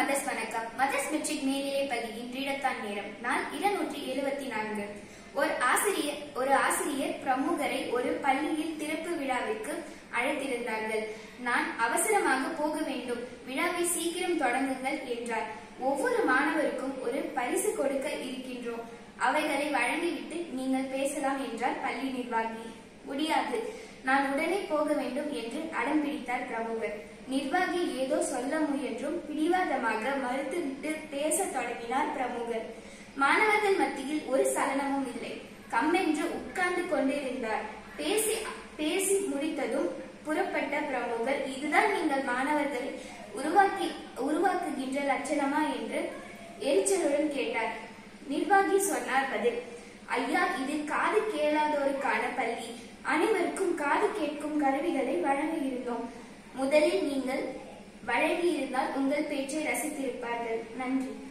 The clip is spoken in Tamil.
மதஸ் வணக்கம் மதஸ் மெட்ரிக் மேல்நிலை பள்ளியின் ரீடத்தான் நேரம் நாள் இருநூற்றி எழுபத்தி நான்கு ஒரு ஆசிரியர் ஒரு ஆசிரியர் பிரமுகரை ஒரு பள்ளியில் திறப்பு விழாவிற்கு அழைத்திருந்தார்கள் நான் அவசரமாக போக வேண்டும் விழாவை சீக்கிரம் தொடங்குங்கள் என்றார் ஒவ்வொரு மாணவருக்கும் ஒரு பரிசு கொடுக்க இருக்கின்றோம் அவைகளை வழங்கிவிட்டு நீங்கள் பேசலாம் என்றார் பள்ளி நிர்வாகி முடியாது நான் உடனே போக வேண்டும் என்று அடம் பிடித்தார் பிரமுகர் நிர்வாகி ஏதோ சொல்ல முயன்றும் பிடிவாதமாக மறுத்துவிட்டு பேசத் தொடங்கினார் பிரமுகர் மாணவர்கள் மத்தியில் ஒரு சலனமும் இல்லை கம்மென்று உட்கார்ந்து கொண்டிருந்தார் பேசி பேசி முடித்ததும் புறப்பட்ட பிரமுகர் இதுதான் நீங்கள் மாணவர்களை உருவாக்கி உருவாக்குகின்ற லட்சணமா என்று எரிச்சலுடன் கேட்டார் நிர்வாகி சொன்னார் பதில் ஐயா இது காது கேளாதோருக்கான பள்ளி அனைவருக்கும் காது கேட்கும் கருவிகளை வழங்கியிருந்தோம் முதலில் நீங்கள் வழங்கியிருந்தால் உங்கள் பேச்சை ரசித்திருப்பார்கள் நன்றி